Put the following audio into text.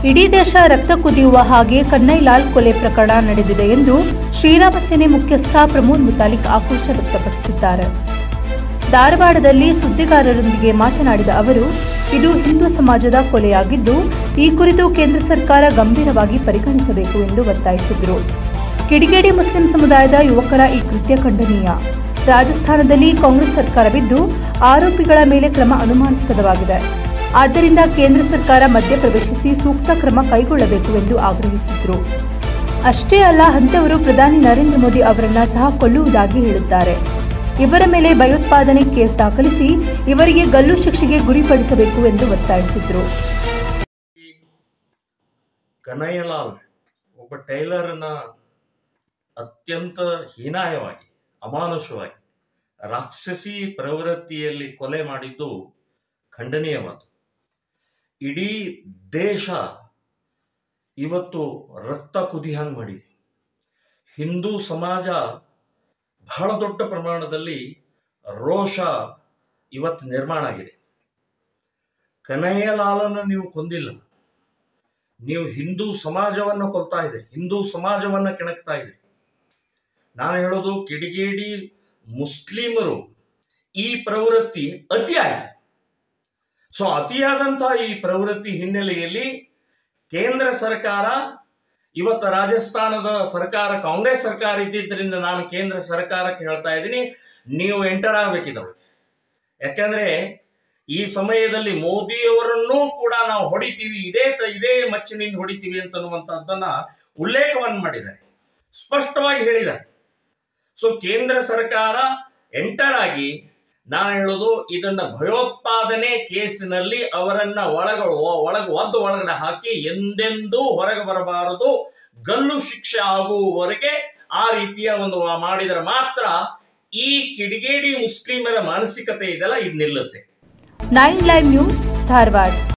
ಇಡೀ ದೇಶ ರಕ್ತ ಕುದಿಯುವ ಹಾಗೆ ಕನ್ನೈಲಾಲ್ ಕೊಲೆ ಪ್ರಕರಣ ನಡೆದಿದೆ ಎಂದು ಶ್ರೀರಾಮ ಸೇನೆ ಮುಖ್ಯಸ್ಥ ಪ್ರಮೋದ್ ಮುತಾಲಿಕ್ ಆಕ್ರೋಶ ವ್ಯಕ್ತಪಡಿಸಿದ್ದಾರೆ ಧಾರವಾಡದಲ್ಲಿ ಸುದ್ದಿಗಾರರೊಂದಿಗೆ ಮಾತನಾಡಿದ ಅವರು ಇದು ಹಿಂದೂ ಸಮಾಜದ ಕೊಲೆಯಾಗಿದ್ದು ಈ ಕುರಿತು ಕೇಂದ್ರ ಸರ್ಕಾರ ಗಂಭೀರವಾಗಿ ಪರಿಗಣಿಸಬೇಕು ಎಂದು ಒತ್ತಾಯಿಸಿದರು ಕಿಡಿಗೇಡಿ ಮುಸ್ಲಿಂ ಸಮುದಾಯದ ಯುವಕರ ಈ ಕೃತ್ಯ ಖಂಡನೀಯ ರಾಜಸ್ಥಾನದಲ್ಲಿ ಕಾಂಗ್ರೆಸ್ ಸರ್ಕಾರವಿದ್ದು ಆರೋಪಿಗಳ ಮೇಲೆ ಕ್ರಮ ಅನುಮಾನಾಸ್ಪದವಾಗಿದೆ ಆದ್ದರಿಂದ ಕೇಂದ್ರ ಸರ್ಕಾರ ಮಧ್ಯಪ್ರವೇಶಿಸಿ ಸೂಕ್ತ ಕ್ರಮ ಕೈಗೊಳ್ಳಬೇಕು ಎಂದು ಆಗ್ರಹಿಸಿದರು ಅಷ್ಟೇ ಅಲ್ಲ ಅಂತವರು ಪ್ರಧಾನಿ ನರೇಂದ್ರ ಮೋದಿ ಅವರನ್ನ ಸಹ ಕೊಲ್ಲುವುದಾಗಿ ಹೇಳುತ್ತಾರೆ ಇವರ ಮೇಲೆ ಭಯೋತ್ಪಾದನೆ ಕೇಸ್ ದಾಖಲಿಸಿ ಇವರಿಗೆ ಗಲ್ಲು ಶಿಕ್ಷೆಗೆ ಗುರಿಪಡಿಸಬೇಕು ಎಂದು ಒತ್ತಾಯಿಸಿದರು ಕನಯ್ಯಲಾಲ್ ಒಬ್ಬ ಟೈಲರ್ನ ಅತ್ಯಂತ ಹೀನಾಯವಾಗಿ ಅಮಾನುಷವಾಗಿ ರಾಕ್ಷಸಿ ಪ್ರವೃತ್ತಿಯಲ್ಲಿ ಕೊಲೆ ಮಾಡಿದ್ದು ಖಂಡನೀಯವಾದ್ದು ಇಡೀ ದೇಶ ಇವತ್ತು ರಕ್ತ ಕುದಿಹಂಗ್ ಮಾಡಿದೆ ಹಿಂದೂ ಸಮಾಜ ಬಹಳ ದೊಡ್ಡ ಪ್ರಮಾಣದಲ್ಲಿ ರೋಷ ಇವತ್ತು ನಿರ್ಮಾಣ ಆಗಿದೆ ಕನಯ್ಯಲಾಲನ್ನು ನೀವು ಕೊಂದಿಲ್ಲ ನೀವು ಹಿಂದೂ ಸಮಾಜವನ್ನು ಕೊಲ್ತಾ ಇದೆ ಹಿಂದೂ ಸಮಾಜವನ್ನು ಕೆಣಕ್ತಾ ಇದೆ ನಾನು ಹೇಳೋದು ಕಿಡಿಗೇಡಿ ಮುಸ್ಲಿಮರು ಈ ಪ್ರವೃತ್ತಿ ಅತಿ ಆಯ್ತು ಸೊ ಅತಿಯಾದಂತಹ ಈ ಪ್ರವೃತ್ತಿ ಹಿನ್ನೆಲೆಯಲ್ಲಿ ಕೇಂದ್ರ ಸರ್ಕಾರ ಇವತ್ತು ರಾಜಸ್ಥಾನದ ಸರ್ಕಾರ ಕಾಂಗ್ರೆಸ್ ಸರ್ಕಾರ ಇದ್ದಿದ್ದರಿಂದ ನಾನು ಕೇಂದ್ರ ಸರ್ಕಾರಕ್ಕೆ ಹೇಳ್ತಾ ಇದ್ದೀನಿ ನೀವು ಎಂಟರ್ ಆಗ್ಬೇಕಿದವ್ರಿಗೆ ಯಾಕಂದ್ರೆ ಈ ಸಮಯದಲ್ಲಿ ಮೋದಿಯವರನ್ನೂ ಕೂಡ ನಾವು ಹೊಡಿತೀವಿ ಇದೇ ತ- ಇದೇ ಮಚ್ಚಿನಿಂದ ಹೊಡಿತೀವಿ ಅಂತನ್ನುವಂತಹದ್ದನ್ನ ಉಲ್ಲೇಖವನ್ನು ಮಾಡಿದ್ದಾರೆ ಸ್ಪಷ್ಟವಾಗಿ ಹೇಳಿದ್ದಾರೆ ಸೊ ಕೇಂದ್ರ ಸರ್ಕಾರ ಎಂಟರ್ ಆಗಿ ನಾನು ಹೇಳೋದು ಇದನ್ನ ಭಯೋತ್ಪಾದನೆ ಕೇಸಿನಲ್ಲಿ ಅವರನ್ನ ಒಳಗ ಒಳಗ ಒದ್ದು ಒಳಗಡೆ ಹಾಕಿ ಎಂದೆಂದೂ ಹೊರಗೆ ಬರಬಾರದು ಗಲ್ಲು ಶಿಕ್ಷೆ ಆಗುವವರೆಗೆ ಆ ರೀತಿಯ ಒಂದು ಮಾಡಿದರೆ ಮಾತ್ರ ಈ ಕಿಡಿಗೇಡಿ ಮುಸ್ಲಿಮರ ಮಾನಸಿಕತೆ ಇದೆಲ್ಲ ಇದು ನಿಲ್ಲುತ್ತೆ ನೈನ್ ಲೈವ್ ನ್ಯೂಸ್ ಧಾರವಾಡ